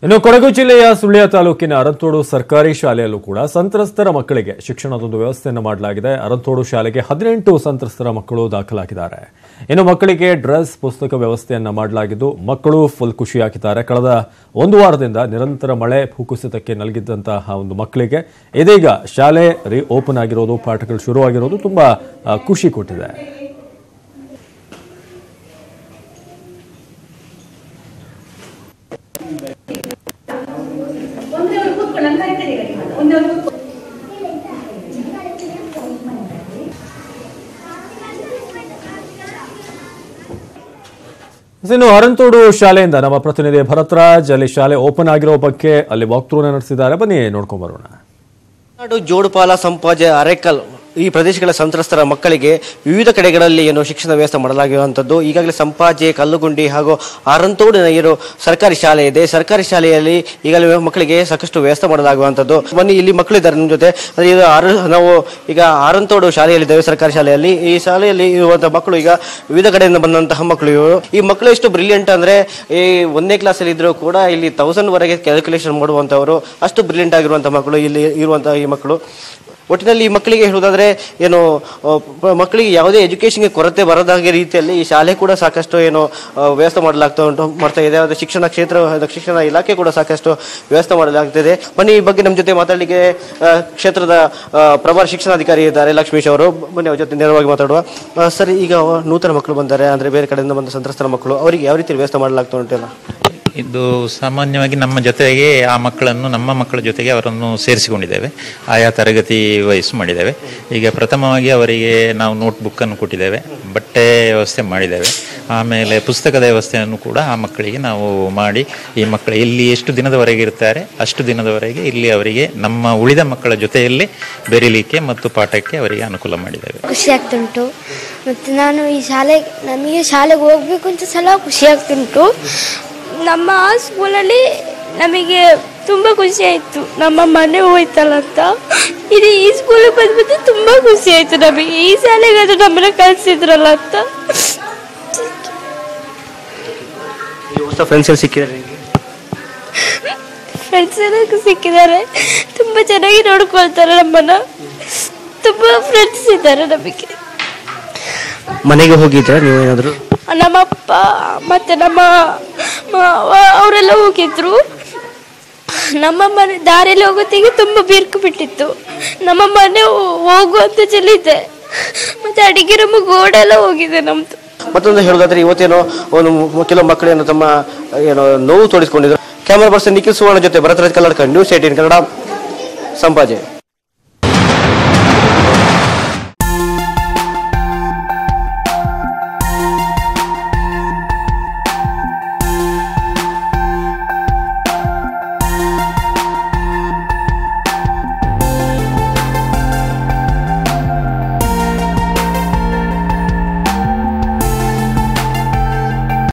ಇನ್ನು ಕೊಡಗು ಜಿಲ್ಲೆಯ ಸುಳ್ಯ ತಾಲೂಕಿನ ಅರಂತೋಡು ಸರ್ಕಾರಿ ಶಾಲೆಯಲ್ಲೂ ಕೂಡ ಸಂತ್ರಸ್ತರ ಮಕ್ಕಳಿಗೆ ಶಿಕ್ಷಣದೊಂದು ವ್ಯವಸ್ಥೆಯನ್ನು ಮಾಡಲಾಗಿದೆ ಅರಂತೋಡು ಶಾಲೆಗೆ ಹದಿನೆಂಟು ಸಂತ್ರಸ್ತರ ಮಕ್ಕಳು ದಾಖಲಾಗಿದ್ದಾರೆ ಇನ್ನು ಮಕ್ಕಳಿಗೆ ಡ್ರೆಸ್ ಪುಸ್ತಕ ವ್ಯವಸ್ಥೆಯನ್ನ ಮಾಡಲಾಗಿದ್ದು ಮಕ್ಕಳು ಫುಲ್ ಖುಷಿಯಾಗಿದ್ದಾರೆ ಕಳೆದ ಒಂದು ವಾರದಿಂದ ನಿರಂತರ ಮಳೆ ಭೂಕುಸಿತಕ್ಕೆ ನಲಗಿದ್ದಂತಹ ಒಂದು ಮಕ್ಕಳಿಗೆ ಇದೀಗ ಶಾಲೆ ರೀ ಓಪನ್ ಆಗಿರೋದು ಪಾಠಗಳು ಶುರುವಾಗಿರೋದು ತುಂಬಾ ಆ, ಖುಷಿ ಕೊಟ್ಟಿದೆ ಇನ್ನು ಅರಂತೋಡು ಶಾಲೆಯಿಂದ ನಮ್ಮ ಪ್ರತಿನಿಧಿ ಭರತ್ರಾಜ್ ಅಲ್ಲಿ ಶಾಲೆ ಓಪನ್ ಆಗಿರೋ ಬಗ್ಗೆ ಅಲ್ಲಿ ವಾಕ್ಥ್ರೂ ನಡೆಸಿದ್ದಾರೆ ಬನ್ನಿ ನೋಡ್ಕೊಂಡ್ ಬರೋಣ ನಾಡು ಜೋಡುಪಾಲ ಸಂಪಾಜೆ ಅರೆಕಲ್ ಈ ಪ್ರದೇಶಗಳ ಸಂತ್ರಸ್ತರ ಮಕ್ಕಳಿಗೆ ವಿವಿಧ ಕಡೆಗಳಲ್ಲಿ ಏನು ಶಿಕ್ಷಣ ವ್ಯವಸ್ಥೆ ಮಾಡಲಾಗಿರುವಂಥದ್ದು ಈಗಾಗಲೇ ಸಂಪಾಜೆ ಕಲ್ಲುಗುಂಡಿ ಹಾಗೂ ಆರಂತೋಡಿನ ಏನು ಸರ್ಕಾರಿ ಶಾಲೆ ಇದೆ ಸರ್ಕಾರಿ ಶಾಲೆಯಲ್ಲಿ ಈಗಾಗಲೇ ಮಕ್ಕಳಿಗೆ ಸಾಕಷ್ಟು ವ್ಯವಸ್ಥೆ ಮಾಡಲಾಗುವಂಥದ್ದು ಬನ್ನಿ ಇಲ್ಲಿ ಮಕ್ಕಳಿದ್ದಾರೆ ನಮ್ಮ ಜೊತೆ ಅಂದ್ರೆ ಇದು ಆರು ನಾವು ಈಗ ಆರಂತೋಡು ಶಾಲೆಯಲ್ಲಿದ್ದೇವೆ ಸರ್ಕಾರಿ ಶಾಲೆಯಲ್ಲಿ ಈ ಶಾಲೆಯಲ್ಲಿ ಇರುವಂತಹ ಮಕ್ಕಳು ಈಗ ವಿವಿಧ ಕಡೆಯಿಂದ ಬಂದಂತಹ ಮಕ್ಕಳು ಇವರು ಈ ಮಕ್ಕಳು ಎಷ್ಟು ಬ್ರಿಲಿಯಂಟ್ ಅಂದ್ರೆ ಈ ಒಂದನೇ ಕ್ಲಾಸಲ್ಲಿ ಇದ್ರೂ ಕೂಡ ಇಲ್ಲಿ ತೌಸಂಡ್ ವರೆಗೆ ಕ್ಯಾಲ್ಕುಲೇಷನ್ ಮಾಡುವಂತವರು ಅಷ್ಟು ಬ್ರಿಲಿಯಂಟ್ ಆಗಿರುವಂತಹ ಮಕ್ಕಳು ಇಲ್ಲಿ ಇರುವಂತಹ ಈ ಮಕ್ಕಳು ಒಟ್ಟಿನಲ್ಲಿ ಈ ಮಕ್ಕಳಿಗೆ ಹೇಳುವುದಾದ್ರೆ ಏನು ಆ, ಪ- ಮಕ್ಕಳಿಗೆ ಯಾವುದೇ ಎಜುಕೇಶನ್ಗೆ ಕೊರತೆ ಬರದಾಗೆ ರೀತಿಯಲ್ಲಿ ಈ ಶಾಲೆ ಕೂಡ ಸಾಕಷ್ಟು ಏನು ಆ, ವ್ಯವಸ್ಥೆ ಮಾಡಲಾಗ್ತಾ ಉಂಟು ಮಾಡ್ತಾ ಇದೆ ಅದು ಶಿಕ್ಷಣ ಕ್ಷೇತ್ರ ಅದು ಶಿಕ್ಷಣ ಇಲಾಖೆ ಕೂಡ ಸಾಕಷ್ಟು ವ್ಯವಸ್ಥೆ ಮಾಡಲಾಗ್ತಿದೆ ಬನ್ನಿ ಈ ಬಗ್ಗೆ ನಮ್ಮ ಜೊತೆ ಮಾತಾಡಲಿಕ್ಕೆ ಆ, ಕ್ಷೇತ್ರದ ಆ, ಪ್ರಭಾರ ಶಿಕ್ಷಣಾಧಿಕಾರಿ ಇದ್ದಾರೆ ಲಕ್ಷ್ಮೀಶ್ ಅವರು ಬನ್ನಿ ಅವ್ರ ಜೊತೆ ನೇರವಾಗಿ ಮಾತಾಡುವ ಆ, ಸರ್ ಈಗ ನೂತನ ಮಕ್ಕಳು ಬಂದ್ದಾರೆ ಅಂದ್ರೆ ಬೇರೆ ಕಡೆಯಿಂದ ಬಂದ ಸಂತ್ರಸ್ತರ ಮಕ್ಕಳು ಅವರಿಗೆ ಯಾವ ರೀತಿ ವ್ಯವಸ್ಥೆ ಮಾಡಲಾಗ್ತಾ ಉಂಟಲ್ಲ ಇದು ಸಾಮಾನ್ಯವಾಗಿ ನಮ್ಮ ಜೊತೆಗೆ ಆ ಮಕ್ಕಳನ್ನು ನಮ್ಮ ಮಕ್ಕಳ ಜೊತೆಗೆ ಅವರನ್ನು ಸೇರಿಸಿಕೊಂಡಿದ್ದೇವೆ ಆಯಾ ತರಗತಿ ವಯಸ್ಸು ಮಾಡಿದ್ದೇವೆ ಈಗ ಪ್ರಥಮವಾಗಿ ಅವರಿಗೆ ನಾವು ನೋಟ್ಬುಕ್ಕನ್ನು ಕೊಟ್ಟಿದ್ದೇವೆ ಬಟ್ಟೆ ವ್ಯವಸ್ಥೆ ಮಾಡಿದ್ದೇವೆ ಆಮೇಲೆ ಪುಸ್ತಕದ ವ್ಯವಸ್ಥೆಯನ್ನು ಕೂಡ ಆ ಮಕ್ಕಳಿಗೆ ನಾವು ಮಾಡಿ ಈ ಮಕ್ಕಳು ಇಲ್ಲಿ ಎಷ್ಟು ದಿನದವರೆಗೆ ಇರ್ತಾರೆ ಅಷ್ಟು ದಿನದವರೆಗೆ ಇಲ್ಲಿ ಅವರಿಗೆ ನಮ್ಮ ಉಳಿದ ಮಕ್ಕಳ ಜೊತೆಯಲ್ಲಿ ಬೆರೀಲಿಕ್ಕೆ ಮತ್ತು ಪಾಠಕ್ಕೆ ಅವರಿಗೆ ಅನುಕೂಲ ಮಾಡಿದ್ದೇವೆ ಖುಷಿ ಆಗ್ತುಂಟು ಮತ್ತು ನಾನು ಈ ಶಾಲೆ ನಮಗೆ ಶಾಲೆಗೆ ಹೋಗ್ಬೇಕು ಅಂತ ಸಲ ಖುಷಿ ಆಗ್ತುಂಟು ನಮ್ಮ ಸ್ಕೂಲಲ್ಲಿ ನಮಗೆ ತುಂಬ ಖುಷಿ ಆಯಿತು ನಮ್ಮ ಮನೆ ಹೋಯ್ತಲ್ಲ ಅಂತ ಇದು ಈ ಸ್ಕೂಲಿಗೆ ಬಂದ್ಬಿಟ್ಟು ತುಂಬ ಖುಷಿ ಆಯಿತು ನಮಗೆ ಈ ಶಾಲೆಗಾದ್ರೂ ನಮ್ಮನ್ನ ಕಳಿಸಿದ್ರಲ್ಲ ಅಂತ ಈ ಹೊಸ ಫ್ರೆಂಡ್ಸ್ ಎಲ್ಲ ಸಿಕ್ಕಿದ್ದಾರೆ ನಿಮಗೆ ಫ್ರೆಂಡ್ಸ್ ಎಲ್ಲ ಸಿಕ್ಕಿದ್ದಾರೆ ತುಂಬ ಚೆನ್ನಾಗಿ ನೋಡ್ಕೊಳ್ತಾರೆ ನಮ್ಮನ್ನ ತುಂಬ ಫ್ರೆಂಡ್ಸ್ ಇದ್ದಾರೆ ನಮಗೆ ಮನೆಗೆ ಹೋಗಿದ್ರೆ ನೀವೇನಾದರೂ ನಮ್ಮಪ್ಪ ಮತ್ತೆ ನಮ್ಮ ಮಾವ ಅವರೆಲ್ಲ ಹೋಗಿದ್ರು ನಮ್ಮ ಮನೆ ದಾರಿಯಲ್ಲಿ ಹೋಗೋತ್ತಿಗೆ ತುಂಬ ಬಿರುಕು ಬಿಟ್ಟಿತ್ತು ನಮ್ಮ ಮನೆ ಹೋ- ಹೋಗುವಂತ ಚೆಲ್ಲಿದೆ ಮತ್ತೆ ಅಡಿಗೆ ರೂಮ್ ಗೋಡೆಲ್ಲ ಹೋಗಿದೆ ನಮ್ದು ಮತ್ತೊಂದು ಹೇಳೋದಾದ್ರೆ ಇವತ್ತೇನೋ ಒಂದು ಮು- ಕೆಲವು ಮಕ್ಕಳೇನೋ ತಮ್ಮ ಏನೋ ನೋವು ತೋರಿಸ್ಕೊಂಡಿದ್ರು ಕ್ಯಾಮರಾ ಪರ್ಸನ್ ನಿಖಿಲ್ ಸುವರ್ಣ ಜೊತೆ ಭರತರಾಜ್ ಕಲ್ಲಡ್ಕ ನ್ಯೂಸ್ ಏಟೀನ್ ಕನ್ನಡ ಸಂಪಾಜೆ